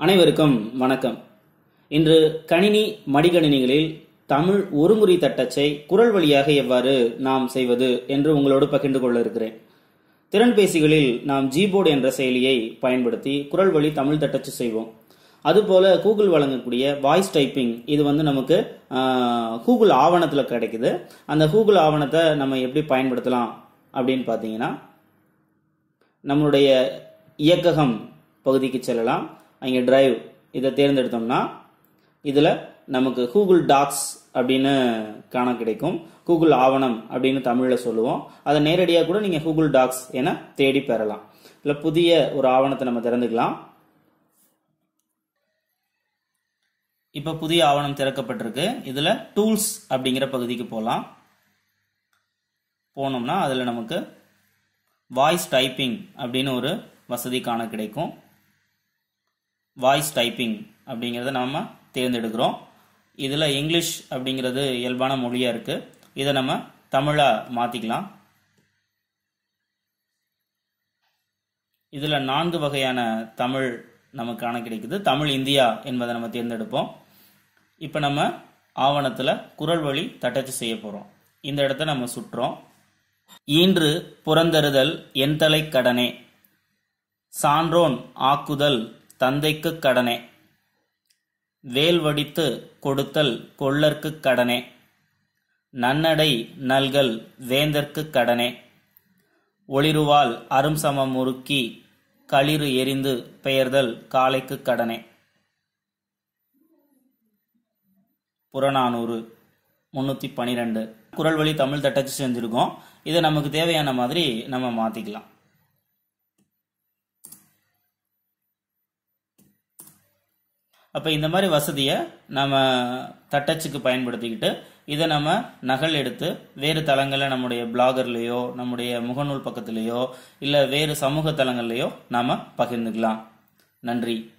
அனைவருக்கும் வணக்கம் இன்று கணினி மடிகணினிகளில் தமிழ் ஒருமுறை தட்டச்சை குரல் வழியாக எவ்வாறு நாம் செய்வது என்று உங்களோடு பகிர்ந்து கொள்ள இருக்கிறேன் திறன்பேசிகளில் நாம் ஜிபோர்டு என்ற செயலியை பயன்படுத்தி குரல் வழி தமிழ் தட்டச்சு செய்வோம் அதுபோல கூகுள் வழங்கக்கூடிய வாய்ஸ் டைப்பிங் இது வந்து நமக்கு ஆஹ், கூகுள் ஆவணத்தில் கிடைக்குது அந்த கூகுள் ஆவணத்தை நம்ம எப்படி பயன்படுத்தலாம் அப்படின்னு பார்த்தீங்கன்னா நம்மளுடைய இயக்ககம் பகுதிக்கு செல்லலாம் அங்கே டிரைவ் இதை தேர்ந்தெடுத்தோம்னா இதில் நமக்கு கூகுள் டாக்ஸ் அப்படின்னு காண கிடைக்கும் கூகுள் ஆவணம் அப்படின்னு தமிழில் சொல்லுவோம் அதை நேரடியாக கூட நீங்கள் கூகுள் டாக்ஸ் என தேடி பெறலாம் இல்லை புதிய ஒரு ஆவணத்தை நம்ம திறந்துக்கலாம் இப்போ புதிய ஆவணம் திறக்கப்பட்டிருக்கு இதில் டூல்ஸ் அப்படிங்கிற பகுதிக்கு போகலாம் போனோம்னா அதில் நமக்கு வாய்ஸ் டைப்பிங் அப்படின்னு ஒரு வசதி காண கிடைக்கும் வாய்ஸ் டைப்பிங் அப்படிங்கிறத நாம தேர்ந்தெடுக்கிறோம் இதில் இங்கிலீஷ் அப்படிங்கிறது இயல்பான மொழியாக இருக்குது இதை நம்ம தமிழாக மாற்றிக்கலாம் இதில் நான்கு வகையான தமிழ் நமக்கு காண கிடைக்குது தமிழ் இந்தியா என்பதை நம்ம தேர்ந்தெடுப்போம் இப்போ நம்ம ஆவணத்தில் குரல் வழி தட்டச்சு செய்ய போகிறோம் இந்த இடத்த நம்ம சுற்றுறோம் ஈன்று புறந்தருதல் என் தலை கடனே சான்றோன் ஆக்குதல் தந்தைக்கு கடனே வேல் வடித்து கொடுத்தல் கொள்ளற்கு கடனே நன்னடை நல்கல் வேந்தற்கு கடனே ஒளிருவால் அரும் சமம் முறுக்கி களிறு எரிந்து பெயர்தல் காளைக்கு கடனே புறநானூறு முன்னூத்தி பனிரெண்டு குரல் வழி தமிழ் தட்டச்சு செஞ்சிருக்கோம் இதை நமக்கு தேவையான மாதிரி நம்ம மாத்திக்கலாம் அப்போ இந்த மாதிரி வசதியை நம்ம தட்டச்சுக்கு பயன்படுத்திக்கிட்டு இதை நம்ம நகல் எடுத்து வேறு தளங்களில் நம்முடைய பிளாகர்லேயோ நம்முடைய முகநூல் பக்கத்துலேயோ இல்லை வேறு சமூக தளங்கள்லையோ நாம் பகிர்ந்துக்கலாம் நன்றி